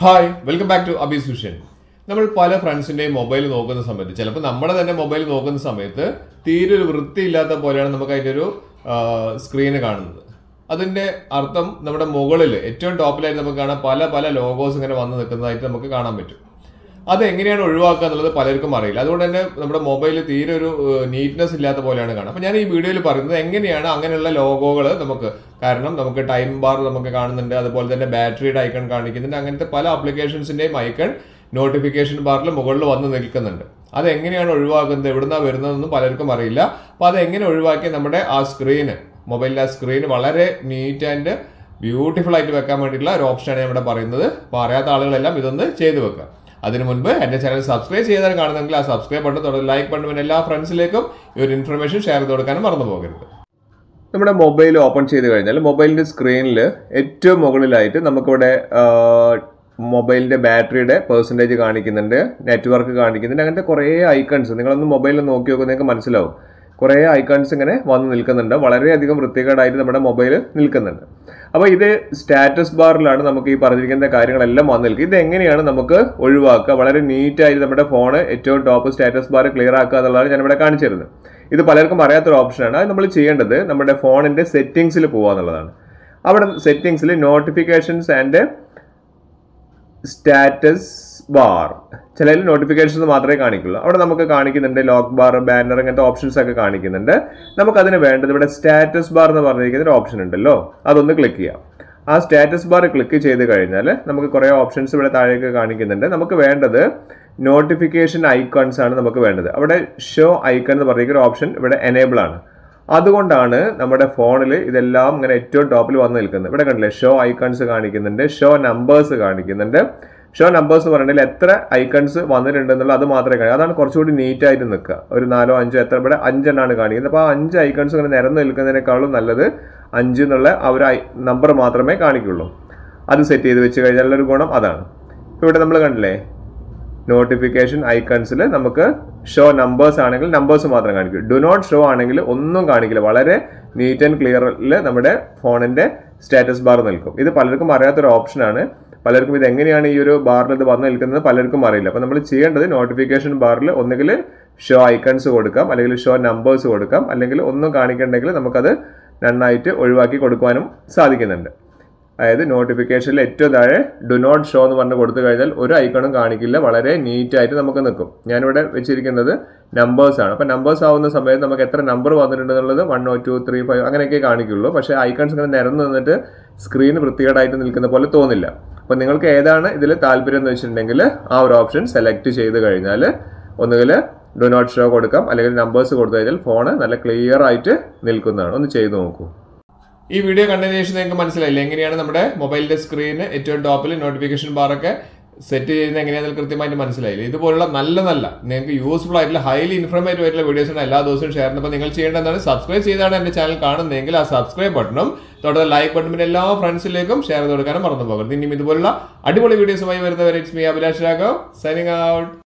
hi welcome back to Abees vision നമ്മൾ പല ഫ്രണ്ട്സിന്റെയും mobile നോക്കുന്ന സമയത്ത് ചിലപ്പോൾ നമ്മുടെ തന്നെ മൊബൈൽ നോക്കുന്ന സമയത്ത് തീരെ ഒരു വൃത്തിയില്ലാത്ത പോലെയാണ് നമുക്ക് അതിൻ്റെ ഒരു സ്ക്രീന് കാണുന്നത് അതിന്റെ അർത്ഥം നമ്മുടെ മുകളിൽ ഏറ്റവും ടോപ്പിലായിട്ട് നമുക്ക് കാണാം പല പല ലോഗോസ് ഇങ്ങനെ വന്ന് നിൽക്കുന്നതായിട്ട് നമുക്ക് കാണാൻ പറ്റും അത് എങ്ങനെയാണ് ഒഴിവാക്കുക എന്നുള്ളത് പലർക്കും അറിയില്ല അതുകൊണ്ട് തന്നെ നമ്മുടെ മൊബൈൽ തീരെ ഒരു നീറ്റ്നെസ് ഇല്ലാത്ത പോലെയാണ് കാണുക അപ്പോൾ ഞാൻ ഈ വീഡിയോയിൽ പറയുന്നത് എങ്ങനെയാണ് അങ്ങനെയുള്ള ലോഗോകൾ നമുക്ക് കാരണം നമുക്ക് ടൈം ബാർ നമുക്ക് കാണുന്നുണ്ട് അതുപോലെ തന്നെ ബാറ്ററിയുടെ ഐക്കൺ കാണിക്കുന്നുണ്ട് അങ്ങനത്തെ പല ആപ്ലിക്കേഷൻസിന്റെയും ഐക്കൺ നോട്ടിഫിക്കേഷൻ ബാറിൽ മുകളിൽ വന്ന് നിൽക്കുന്നുണ്ട് അത് എങ്ങനെയാണ് ഒഴിവാക്കുന്നത് എവിടുന്നാണ് വരുന്നതെന്നും പലർക്കും അറിയില്ല അപ്പോൾ അത് എങ്ങനെ ഒഴിവാക്കി നമ്മുടെ ആ സ്ക്രീന് മൊബൈലിലെ ആ സ്ക്രീൻ വളരെ നീറ്റ് ആൻഡ് ബ്യൂട്ടിഫുൾ ആയിട്ട് വെക്കാൻ വേണ്ടിയിട്ടുള്ള ഒരു ഓപ്ഷനാണ് ഞാൻ ഇവിടെ പറയുന്നത് അപ്പോൾ അറിയാത്ത ആളുകളെല്ലാം ഇതൊന്ന് ചെയ്തു വെക്കുക അതിനു മുൻപ് എൻ്റെ ചാനൽ സബ്സ്ക്രൈബ് ചെയ്താൽ കാണുന്നെങ്കിൽ ആ സബ്സ്ക്രൈബ് ബട്ടൺ തുടർന്ന് ലൈക്ക് ബട്ടൺ പിന്നെ എല്ലാ ഫ്രണ്ട്സിലേക്കും ഈ ഒരു ഇൻഫർമേഷൻ ഷെയർ ചെയ്ത് കൊടുക്കാനും മറന്നു പോകരുത് നമ്മുടെ മൊബൈൽ ഓപ്പൺ ചെയ്ത് കഴിഞ്ഞാൽ മൊബൈലിന്റെ സ്ക്രീനിൽ ഏറ്റവും മുകളിലായിട്ട് നമുക്കിവിടെ മൊബൈലിന്റെ ബാറ്ററിയുടെ പെർസെൻറ്റേജ് കാണിക്കുന്നുണ്ട് നെറ്റ്വർക്ക് കാണിക്കുന്നുണ്ട് അങ്ങനത്തെ കുറേ ഐക്കൺസ് നിങ്ങളൊന്ന് മൊബൈലിൽ നോക്കി നോക്കുമ്പോൾ നിങ്ങൾക്ക് മനസ്സിലാവും കുറേ ഐക്കൺസ് ഇങ്ങനെ വന്ന് നിൽക്കുന്നുണ്ട് വളരെയധികം വൃത്തികേടായിട്ട് നമ്മുടെ മൊബൈൽ നിൽക്കുന്നുണ്ട് അപ്പോൾ ഇത് സ്റ്റാറ്റസ് ബാറിലാണ് നമുക്ക് ഈ പറഞ്ഞിരിക്കുന്ന കാര്യങ്ങളെല്ലാം വന്ന് നിൽക്കുക ഇത് എങ്ങനെയാണ് നമുക്ക് ഒഴിവാക്കുക വളരെ നീറ്റായിട്ട് നമ്മുടെ ഫോൺ ഏറ്റവും ടോപ്പ് സ്റ്റാറ്റസ് ബാർ ക്ലിയർ ആക്കുക എന്നുള്ളതാണ് ഞാൻ ഇവിടെ കാണിച്ചു തരുന്നത് ഇത് പലർക്കും അറിയാത്തൊരു ഓപ്ഷനാണ് അത് നമ്മൾ ചെയ്യേണ്ടത് നമ്മുടെ ഫോണിന്റെ സെറ്റിംഗ്സിൽ പോകുക എന്നുള്ളതാണ് അവിടെ സെറ്റിംഗ്സിൽ നോട്ടിഫിക്കേഷൻസ് ആൻഡ് സ്റ്റാറ്റസ് ബാർ ചിലതിൽ നോട്ടിഫിക്കേഷൻസ് മാത്രമേ കാണിക്കുള്ളൂ അവിടെ നമുക്ക് കാണിക്കുന്നുണ്ട് ലോക്ക് ബാർ ബാനർ അങ്ങനത്തെ ഓപ്ഷൻസ് ഒക്കെ കാണിക്കുന്നുണ്ട് നമുക്ക് അതിന് വേണ്ടത് ഇവിടെ സ്റ്റാറ്റസ് ബാർ എന്ന് പറഞ്ഞിരിക്കുന്ന ഒരു ഓപ്ഷൻ ഉണ്ടല്ലോ അതൊന്ന് ക്ലിക്ക് ചെയ്യാം ആ സ്റ്റാറ്റസ് ബാർ ക്ലിക്ക് ചെയ്ത് കഴിഞ്ഞാൽ നമുക്ക് കുറേ ഓപ്ഷൻസ് ഇവിടെ താഴേക്ക് കാണിക്കുന്നുണ്ട് നമുക്ക് വേണ്ടത് നോട്ടിഫിക്കേഷൻ ഐക്കൺസ് ആണ് നമുക്ക് വേണ്ടത് അവിടെ ഷോ ഐക്കൺ എന്ന് പറഞ്ഞിരിക്കുന്ന ഒരു ഓപ്ഷൻ ഇവിടെ എനേബിൾ ആണ് അതുകൊണ്ടാണ് നമ്മുടെ ഫോണിൽ ഇതെല്ലാം ഇങ്ങനെ ഏറ്റവും ടോപ്പിൽ വന്ന് നിൽക്കുന്നത് ഇവിടെ കണ്ടില്ലേ ഷോ ഐക്കൺസ് കാണിക്കുന്നുണ്ട് ഷോ നമ്പേഴ്സ് കാണിക്കുന്നുണ്ട് ഷോ നമ്പേഴ്സ് എന്ന് പറഞ്ഞാൽ എത്ര ഐക്കൺസ് വന്നിട്ടുണ്ടെന്നുള്ള അത് മാത്രമേ കാണിക്കൂ അതാണ് കുറച്ചുകൂടി നീറ്റ് ആയിട്ട് നിൽക്കുക ഒരു നാലോ അഞ്ചോ എത്ര ഇവിടെ അഞ്ചെണ്ണാണ് കാണിക്കുന്നത് അപ്പോൾ ആ അഞ്ച് ഐക്കൺസ് ഇങ്ങനെ നിരന്ന് നിൽക്കുന്നതിനേക്കാളും നല്ലത് അഞ്ച് എന്നുള്ള ആ ഒരു നമ്പർ മാത്രമേ കാണിക്കുള്ളൂ അത് സെറ്റ് ചെയ്ത് വെച്ച് കഴിഞ്ഞാൽ ഒരു ഗുണം അതാണ് ഇവിടെ നമ്മൾ കണ്ടില്ലേ നോട്ടിഫിക്കേഷൻ ഐക്കൺസിൽ നമുക്ക് ഷോ നമ്പേഴ്സ് ആണെങ്കിൽ നമ്പേഴ്സ് മാത്രം കാണിക്കും ഡു നോട്ട് ഷോ ആണെങ്കിൽ ഒന്നും കാണിക്കില്ല വളരെ നീറ്റ് ആൻഡ് ക്ലിയറിൽ നമ്മുടെ ഫോണിന്റെ സ്റ്റാറ്റസ് ബാർ നിൽക്കും ഇത് പലർക്കും അറിയാത്തൊരു ഓപ്ഷനാണ് പലർക്കും ഇത് എങ്ങനെയാണ് ഈ ഒരു ബാറിൽ ഇത് വന്ന് നിൽക്കുന്നത് പലർക്കും അറിയില്ല അപ്പോൾ നമ്മൾ ചെയ്യേണ്ടത് നോട്ടിഫിക്കേഷൻ ബാറിൽ ഒന്നുകിൽ ഷോ ഐക്കൺസ് കൊടുക്കാം അല്ലെങ്കിൽ ഷോ നമ്പേഴ്സ് കൊടുക്കാം അല്ലെങ്കിൽ ഒന്നും കാണിക്കണ്ടെങ്കിൽ നമുക്കത് നന്നായിട്ട് ഒഴിവാക്കി കൊടുക്കുവാനും സാധിക്കുന്നുണ്ട് അതായത് നോട്ടിഫിക്കേഷനിൽ ഏറ്റവും താഴെ ഡു നോട്ട് ഷോ എന്ന് പറഞ്ഞ് കൊടുത്തു കഴിഞ്ഞാൽ ഒരു ഐക്കണും കാണിക്കില്ല വളരെ നീറ്റ് ആയിട്ട് നമുക്ക് നിൽക്കും ഞാനിവിടെ വെച്ചിരിക്കുന്നത് നമ്പേഴ്സ് ആണ് അപ്പോൾ നമ്പേഴ്സ് ആവുന്ന സമയത്ത് നമുക്ക് എത്ര നമ്പർ വന്നിട്ടുണ്ട് എന്നുള്ളത് one O two three five അങ്ങനെയൊക്കെ കാണിക്കുള്ളൂ പക്ഷേ ഐക്കൺസ് ഇങ്ങനെ നിരന്ന് നിന്നിട്ട് സ്ക്രീൻ വൃത്തികേടായിട്ട് നിൽക്കുന്ന പോലെ തോന്നില്ല അപ്പോൾ നിങ്ങൾക്ക് ഏതാണ് ഇതിൽ താല്പര്യം എന്ന് വെച്ചിട്ടുണ്ടെങ്കിൽ ആ ഒരു ഓപ്ഷൻ സെലക്ട് ചെയ്ത് കഴിഞ്ഞാൽ ഒന്നുകിൽ ഡു നോട്ട് ഷോ കൊടുക്കാം അല്ലെങ്കിൽ നമ്പേഴ്സ് കൊടുത്തു കഴിഞ്ഞാൽ ഫോൺ നല്ല ക്ലിയർ ആയിട്ട് നിൽക്കുന്നതാണ് ഒന്ന് ചെയ്ത് നോക്കൂ ഈ വീഡിയോ കണ്ടതിന് ശേഷം നിങ്ങൾക്ക് മനസ്സിലായില്ല എങ്ങനെയാണ് നമ്മുടെ മൊബൈലിന്റെ സ്ക്രീന് ഏറ്റവും ടോപ്പിൽ നോട്ടിഫിക്കേഷൻ ബാറൊക്കെ സെറ്റ് ചെയ്യുന്നത് എങ്ങനെയാണെന്ന് കൃത്യമായിട്ട് മനസ്സിലായില്ല ഇതുപോലുള്ള നല്ല നല്ല നിങ്ങൾക്ക് യൂസ്ഫുൾ ആയിട്ടുള്ള ഹൈലി ഇൻഫോർമേറ്റീവ് ആയിട്ടുള്ള വീഡിയോസാണ് എല്ലാ ദിവസവും ഷെയർ ചെയ്യുമ്പോൾ നിങ്ങൾ ചെയ്യേണ്ടതാണ് സബ്സ്ക്രൈബ് ചെയ്താണ് എൻ്റെ ചാനൽ കാണുന്നതെങ്കിൽ ആ സബ്സ്ക്രൈബ് ബട്ടണും തുടർന്ന് ലൈക്ക് ബട്ടണും പിന്നെ എല്ലാ ഫ്രണ്ട്സിലേക്കും ഷെയർ ചെയ്ത് കൊടുക്കാനും മറന്നു പോകരുത് ഇനിയും ഇതുപോലുള്ള അടിപൊളി വീഡിയോസുമായി വരുന്നവരെ it's me Abhilash Raghav signing out